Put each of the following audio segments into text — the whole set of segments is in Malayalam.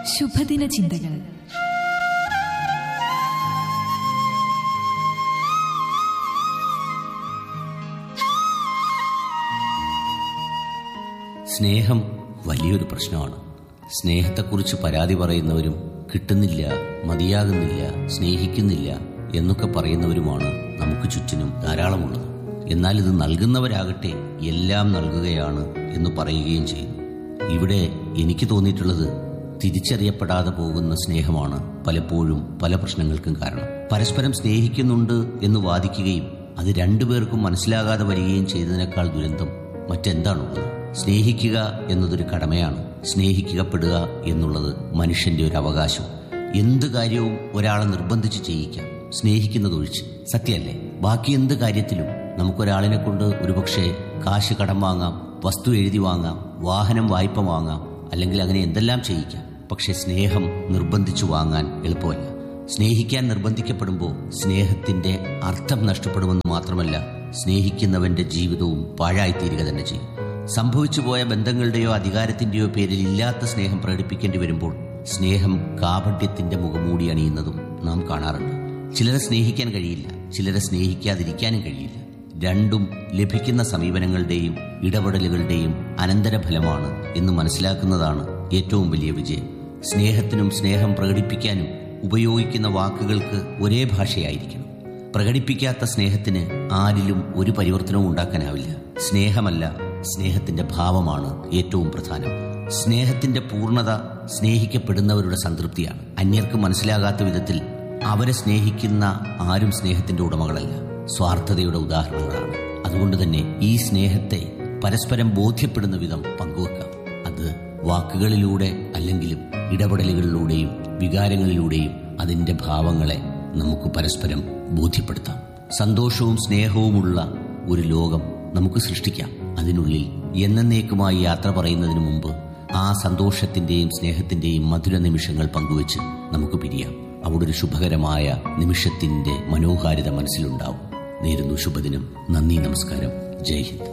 ശുഭദിന ചിന്തകൾ സ്നേഹം വലിയൊരു പ്രശ്നമാണ് സ്നേഹത്തെക്കുറിച്ച് പരാതി പറയുന്നവരും കിട്ടുന്നില്ല മതിയാകുന്നില്ല സ്നേഹിക്കുന്നില്ല എന്നൊക്കെ പറയുന്നവരുമാണ് നമുക്ക് ചുറ്റിനും ധാരാളമുള്ളത് എന്നാൽ ഇത് നൽകുന്നവരാകട്ടെ എല്ലാം നൽകുകയാണ് എന്ന് പറയുകയും ചെയ്യുന്നു ഇവിടെ എനിക്ക് തോന്നിയിട്ടുള്ളത് തിരിച്ചറിയപ്പെടാതെ പോകുന്ന സ്നേഹമാണ് പലപ്പോഴും പല പ്രശ്നങ്ങൾക്കും കാരണം പരസ്പരം സ്നേഹിക്കുന്നുണ്ട് എന്ന് വാദിക്കുകയും അത് രണ്ടുപേർക്കും മനസ്സിലാകാതെ വരികയും ചെയ്തതിനേക്കാൾ ദുരന്തം മറ്റെന്താണുള്ളത് സ്നേഹിക്കുക എന്നതൊരു കടമയാണ് സ്നേഹിക്കപ്പെടുക എന്നുള്ളത് മനുഷ്യന്റെ ഒരു അവകാശം എന്ത് കാര്യവും ഒരാളെ നിർബന്ധിച്ച് ചെയ്യിക്കാം സ്നേഹിക്കുന്നതൊഴിച്ച് സത്യമല്ലേ ബാക്കി എന്ത് കാര്യത്തിലും നമുക്കൊരാളിനെ കൊണ്ട് ഒരുപക്ഷെ കാശ് കടം വാങ്ങാം വസ്തു എഴുതി വാങ്ങാം വാഹനം വായ്പ വാങ്ങാം അല്ലെങ്കിൽ അങ്ങനെ എന്തെല്ലാം ചെയ്യിക്കാം പക്ഷെ സ്നേഹം നിർബന്ധിച്ചു വാങ്ങാൻ എളുപ്പമല്ല സ്നേഹിക്കാൻ നിർബന്ധിക്കപ്പെടുമ്പോൾ സ്നേഹത്തിന്റെ അർത്ഥം നഷ്ടപ്പെടുമെന്ന് മാത്രമല്ല സ്നേഹിക്കുന്നവന്റെ ജീവിതവും പാഴായിത്തീരുക തന്നെ ചെയ്യും സംഭവിച്ചു പോയ ബന്ധങ്ങളുടെയോ അധികാരത്തിന്റെയോ പേരിൽ ഇല്ലാത്ത സ്നേഹം പ്രകടിപ്പിക്കേണ്ടി വരുമ്പോൾ സ്നേഹം കാപട്യത്തിന്റെ മുഖമൂടി അണിയുന്നതും നാം കാണാറുണ്ട് ചിലരെ സ്നേഹിക്കാൻ കഴിയില്ല ചിലരെ സ്നേഹിക്കാതിരിക്കാനും കഴിയില്ല രണ്ടും ലഭിക്കുന്ന സമീപനങ്ങളുടെയും ഇടപെടലുകളുടെയും അനന്തരഫലമാണ് എന്ന് മനസ്സിലാക്കുന്നതാണ് ഏറ്റവും വലിയ വിജയം സ്നേഹത്തിനും സ്നേഹം പ്രകടിപ്പിക്കാനും ഉപയോഗിക്കുന്ന വാക്കുകൾക്ക് ഒരേ ഭാഷയായിരിക്കണം പ്രകടിപ്പിക്കാത്ത സ്നേഹത്തിന് ആരിലും ഒരു പരിവർത്തനവും ഉണ്ടാക്കാനാവില്ല സ്നേഹമല്ല സ്നേഹത്തിന്റെ ഭാവമാണ് ഏറ്റവും പ്രധാനം സ്നേഹത്തിന്റെ പൂർണ്ണത സ്നേഹിക്കപ്പെടുന്നവരുടെ സംതൃപ്തിയാണ് അന്യർക്ക് മനസ്സിലാകാത്ത വിധത്തിൽ അവരെ സ്നേഹിക്കുന്ന ആരും സ്നേഹത്തിന്റെ ഉടമകളല്ല സ്വാർത്ഥതയുടെ ഉദാഹരണങ്ങളാണ് അതുകൊണ്ട് തന്നെ ഈ സ്നേഹത്തെ പരസ്പരം ബോധ്യപ്പെടുന്ന വിധം പങ്കുവെക്കാം അത് വാക്കുകളിലൂടെ അല്ലെങ്കിലും ഇടപെടലുകളിലൂടെയും വികാരങ്ങളിലൂടെയും അതിന്റെ ഭാവങ്ങളെ നമുക്ക് പരസ്പരം ബോധ്യപ്പെടുത്താം സന്തോഷവും സ്നേഹവുമുള്ള ഒരു ലോകം നമുക്ക് സൃഷ്ടിക്കാം അതിനുള്ളിൽ എന്നേക്കുമായി യാത്ര പറയുന്നതിന് മുമ്പ് ആ സന്തോഷത്തിന്റെയും സ്നേഹത്തിന്റെയും മധുര നിമിഷങ്ങൾ പങ്കുവച്ച് നമുക്ക് പിരിയാം അവിടെ ഒരു ശുഭകരമായ നിമിഷത്തിന്റെ മനോഹാരിത മനസ്സിലുണ്ടാവും നേരുന്നു ശുഭദിനം നന്ദി നമസ്കാരം ജയ് ഹിന്ദ്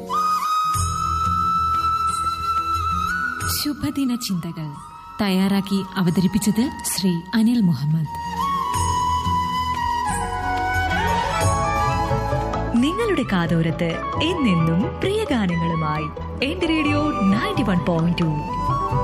ശുഭദിന ചിന്തകൾ തയ്യാറാക്കി അവതരിപ്പിച്ചത് ശ്രീ അനിൽ മുഹമ്മദ് നിങ്ങളുടെ കാതോരത്ത് എന്നെന്നും പ്രിയ ഗാനങ്ങളുമായി എന്റെ radio ninety one point to